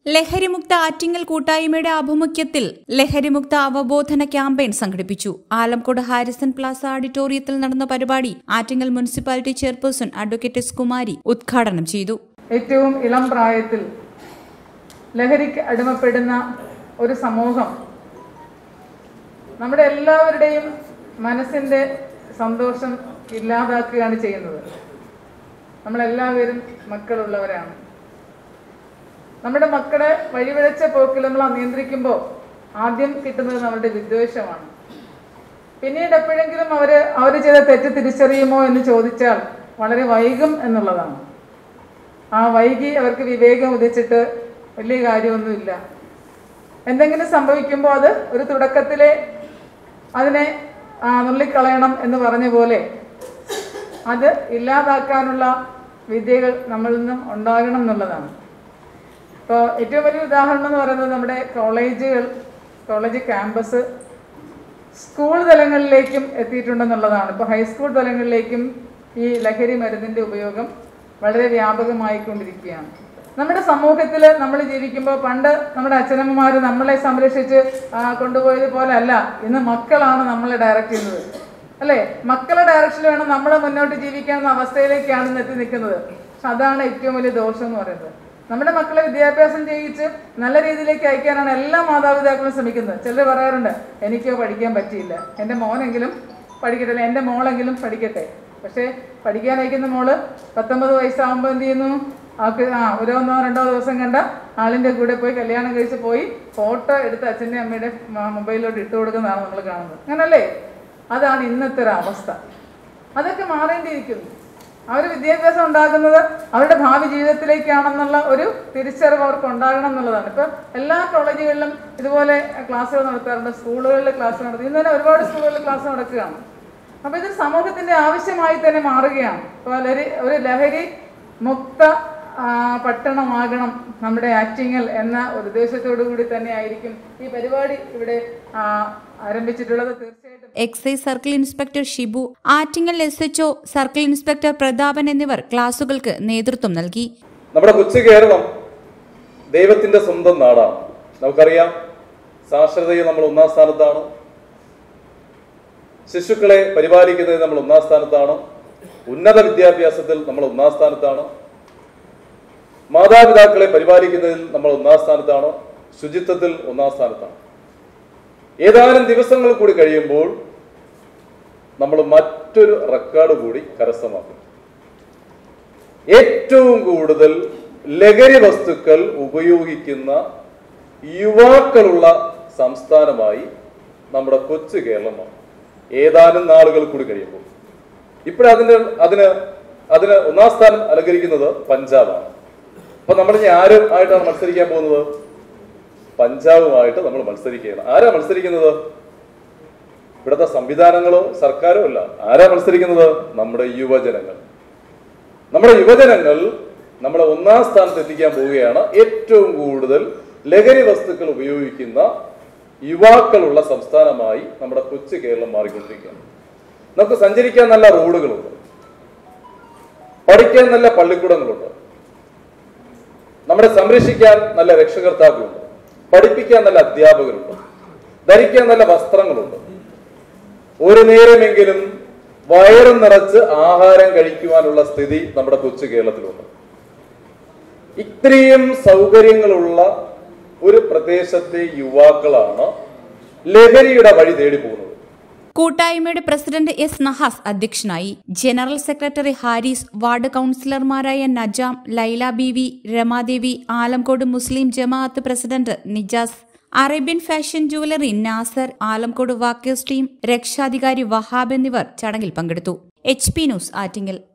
ലഹരിമുക്ത ആറ്റിങ്ങൽ കൂട്ടായ്മയുടെ ആഭിമുഖ്യത്തിൽ ലഹരിമുക്ത അവബോധന ക്യാമ്പയിൻ സംഘടിപ്പിച്ചു ആലംകോട് ഹാരിസൺ പ്ലാസ ഓഡിറ്റോറിയത്തിൽ നടന്ന പരിപാടി Attingal municipality chairperson advocate S Kumari ഉദ്ഘാടനം ചെയ്തു ഏറ്റവും ഇളം പ്രായത്തിൽ ലഹരിക്ക് അടിമപ്പെടുന്ന ഒരു സമൂഹം നമ്മുടെ എല്ലാവരുടെയും മനസ്സിൻ്റെ സന്തോഷം ഇല്ലാതാക്കുകയാണ് ചെയ്യുന്നത് നമ്മളെല്ലാവരും മക്കളുള്ളവരാണ് നമ്മുടെ മക്കളെ വഴിവിഴച്ച പോക്കിൽ നമ്മൾ നിയന്ത്രിക്കുമ്പോൾ ആദ്യം കിട്ടുന്നത് നമ്മുടെ വിദ്വേഷമാണ് പിന്നീട് എപ്പോഴെങ്കിലും അവർ അവർ ചെയ്ത തെറ്റ് തിരിച്ചറിയുമോ എന്ന് ചോദിച്ചാൽ വളരെ വൈകും എന്നുള്ളതാണ് ആ വൈകി അവർക്ക് വിവേകം ഉദിച്ചിട്ട് വലിയ കാര്യമൊന്നുമില്ല എന്തെങ്കിലും സംഭവിക്കുമ്പോൾ അത് ഒരു തുടക്കത്തിലെ അതിനെ ആ, നുള്ളിക്കളയണം എന്ന് പറഞ്ഞ പോലെ അത് ഇല്ലാതാക്കാനുള്ള വിദ്യകൾ നമ്മളിൽ നിന്നും ഉണ്ടാകണം എന്നുള്ളതാണ് ഇപ്പോൾ ഏറ്റവും വലിയ ഉദാഹരണം എന്ന് പറയുന്നത് നമ്മുടെ കോളേജുകൾ കോളേജ് ക്യാമ്പസ് സ്കൂൾ തലങ്ങളിലേക്കും എത്തിയിട്ടുണ്ടെന്നുള്ളതാണ് ഇപ്പോൾ ഹൈസ്കൂൾ തലങ്ങളിലേക്കും ഈ ലഹരി മരുന്നിൻ്റെ ഉപയോഗം വളരെ വ്യാപകമായിക്കൊണ്ടിരിക്കുകയാണ് നമ്മുടെ സമൂഹത്തിൽ നമ്മൾ ജീവിക്കുമ്പോൾ പണ്ട് നമ്മുടെ അച്ഛനമ്മമാർ നമ്മളെ സംരക്ഷിച്ച് ആ, കൊണ്ടുപോയത് പോലെ അല്ല ഇന്ന് മക്കളാണ് നമ്മളെ ഡയറക്റ്റ് ചെയ്യുന്നത് അല്ലേ മക്കളുടെ ഡയറക്ഷനിൽ വേണം നമ്മൾ മുന്നോട്ട് ജീവിക്കാവുന്ന അവസ്ഥയിലേക്കാണ് ഇന്ന് എത്തി നിൽക്കുന്നത് പക്ഷെ അതാണ് ഏറ്റവും വലിയ ദോഷം എന്ന് പറയുന്നത് നമ്മുടെ മക്കളെ വിദ്യാഭ്യാസം ചെയ്യിച്ച് നല്ല രീതിയിലേക്ക് അയക്കാനാണ് എല്ലാ മാതാപിതാക്കളും ശ്രമിക്കുന്നത് ചിലർ പറയാറുണ്ട് എനിക്കോ പഠിക്കാൻ പറ്റിയില്ല എൻ്റെ മോനെങ്കിലും പഠിക്കട്ടെ അല്ലെ എൻ്റെ മോളെങ്കിലും പഠിക്കട്ടെ പക്ഷേ പഠിക്കാൻ അയക്കുന്ന മോള് പത്തൊമ്പത് വയസ്സാകുമ്പോൾ എന്ത് ചെയ്യുന്നു ആൾക്ക് ആ ഒരു ഒന്നോ രണ്ടോ ദിവസം കണ്ട ആളിൻ്റെ കൂടെ പോയി കല്യാണം കഴിച്ച് പോയി ഫോട്ടോ എടുത്ത് അച്ഛൻ്റെ അമ്മയുടെ മൊബൈലിലോട്ട് ഇട്ട് കൊടുക്കുന്നതാണ് നമ്മൾ കാണുന്നത് അങ്ങനല്ലേ അതാണ് ഇന്നത്തെ ഒരു അവസ്ഥ അതൊക്കെ മാറേണ്ടിയിരിക്കുന്നു അവർ വിദ്യാഭ്യാസം ഉണ്ടാക്കുന്നത് അവരുടെ ഭാവി ജീവിതത്തിലേക്കാണെന്നുള്ള ഒരു തിരിച്ചറിവ് അവർക്ക് ഉണ്ടാകണം എന്നുള്ളതാണ് ഇപ്പം എല്ലാ കോളേജുകളിലും ഇതുപോലെ ക്ലാസ്സുകൾ നടത്താറുണ്ട് സ്കൂളുകളിൽ ക്ലാസ് നടത്തി ഇന്ന് തന്നെ ഒരുപാട് സ്കൂളുകളിൽ ക്ലാസ് നടക്കുകയാണ് അപ്പോൾ ഇത് സമൂഹത്തിന്റെ ആവശ്യമായി തന്നെ മാറുകയാണ് ഇപ്പോൾ ലഹരി ഒരു ലഹരി മുക്ത ആ, പട്ടണമാകണം നമ്മുടെ ആറ്റിങ്ങൽ എന്ന ഒരു ഉദ്ദേശത്തോടു കൂടി തന്നെ ആയിരിക്കും ഈ പരിപാടി ഇവിടെ ആ, ആരംഭിച്ചിട്ടുള്ളത് തീർച്ചയായിട്ടും excise circle inspector Shibu Attingal S H O circle inspector Prathapan എന്നിവർ ക്ലാസുകൾക്ക് നേതൃത്വം നൽകി നമ്മുടെ കൊച്ചു കേരളം ദൈവത്തിന്റെ സ്വന്തം നാടാണ് നമുക്കറിയാം സാക്ഷരതയിൽ നമ്മൾ ഒന്നാം സ്ഥാനത്താണ് ശിശുക്കളെ പരിപാലിക്കുന്നതിൽ നമ്മൾ ഒന്നാം സ്ഥാനത്താണ് ഉന്നത വിദ്യാഭ്യാസത്തിൽ നമ്മൾ ഒന്നാം സ്ഥാനത്താണ് മാതാപിതാക്കളെ പരിപാലിക്കുന്നതിൽ നമ്മൾ ഒന്നാം സ്ഥാനത്താണ് ശുചിത്വത്തിൽ ഒന്നാം സ്ഥാനത്താണ് ഏതാനും ദിവസങ്ങൾ കൂടി കഴിയുമ്പോൾ നമ്മൾ മറ്റൊരു റെക്കോർഡ് കൂടി കരസ്ഥമാക്കും ഏറ്റവും കൂടുതൽ ലഹരി വസ്തുക്കൾ ഉപയോഗിക്കുന്ന യുവാക്കളുള്ള സംസ്ഥാനമായി നമ്മുടെ കൊച്ചു കേരളമാണ് ഏതാനും നാളുകൾ കൂടി കഴിയുമ്പോൾ ഇപ്പോഴതിന് അതിന് അതിന് ഒന്നാം സ്ഥാനം അലങ്കരിക്കുന്നത് പഞ്ചാബാണ് അപ്പൊ നമ്മൾ ഇനി ആര് ആയിട്ടാണ് മത്സരിക്കാൻ പോകുന്നത് പഞ്ചാബുമായിട്ട് നമ്മൾ മത്സരിക്കുകയാണ് ആരാ മത്സരിക്കുന്നത് ഇവിടുത്തെ സംവിധാനങ്ങളോ സർക്കാരോ അല്ല ആരാ മത്സരിക്കുന്നത് നമ്മുടെ യുവജനങ്ങൾ നമ്മുടെ യുവജനങ്ങൾ നമ്മളെ ഒന്നാം സ്ഥാനത്ത് എത്തിക്കാൻ പോവുകയാണ് ഏറ്റവും കൂടുതൽ ലഹരി വസ്തുക്കൾ ഉപയോഗിക്കുന്ന യുവാക്കളുള്ള സംസ്ഥാനമായി നമ്മുടെ കൊച്ചു കേരളം മാറിക്കൊണ്ടിരിക്കുകയാണ് നമുക്ക് സഞ്ചരിക്കാൻ നല്ല റോഡുകളുണ്ട് പഠിക്കാൻ നല്ല പള്ളിക്കൂടങ്ങളുണ്ട് നമ്മളെ സംരക്ഷിക്കാൻ നല്ല രക്ഷകർത്താക്കളുണ്ട് പഠിപ്പിക്കാൻ നല്ല അധ്യാപകരുണ്ട് ധരിക്കാൻ നല്ല വസ്ത്രങ്ങളുണ്ട് ഒരു നേരമെങ്കിലും വയറും നിറച്ച് ആഹാരം കഴിക്കുവാനുള്ള സ്ഥിതി നമ്മുടെ കൊച്ചു കേരളത്തിലുണ്ട് ഇത്രയും സൗകര്യങ്ങളുള്ള ഒരു പ്രദേശത്തെ യുവാക്കളാണ് ലഹരിയുടെ വഴി തേടി പോകുന്നത് കൂട്ടായ്മയുടെ പ്രസിഡന്റ് എസ് നഹാസ് അധ്യക്ഷനായി ജനറൽ സെക്രട്ടറി ഹാരിസ് വാർഡ് കൌൺസിലർമാരായ Najam Laila Beevi Ramadevi Alamcode Muslim Jamaath president Nijas Arabian fashion jewellery Nasar Alamcode walkers team രക്ഷാധികാരി വഹാബ് എന്നിവർ ചടങ്ങിൽ പങ്കെടുത്തു എച്ച് പി ന്യൂസ് ആറ്റിങ്ങൽ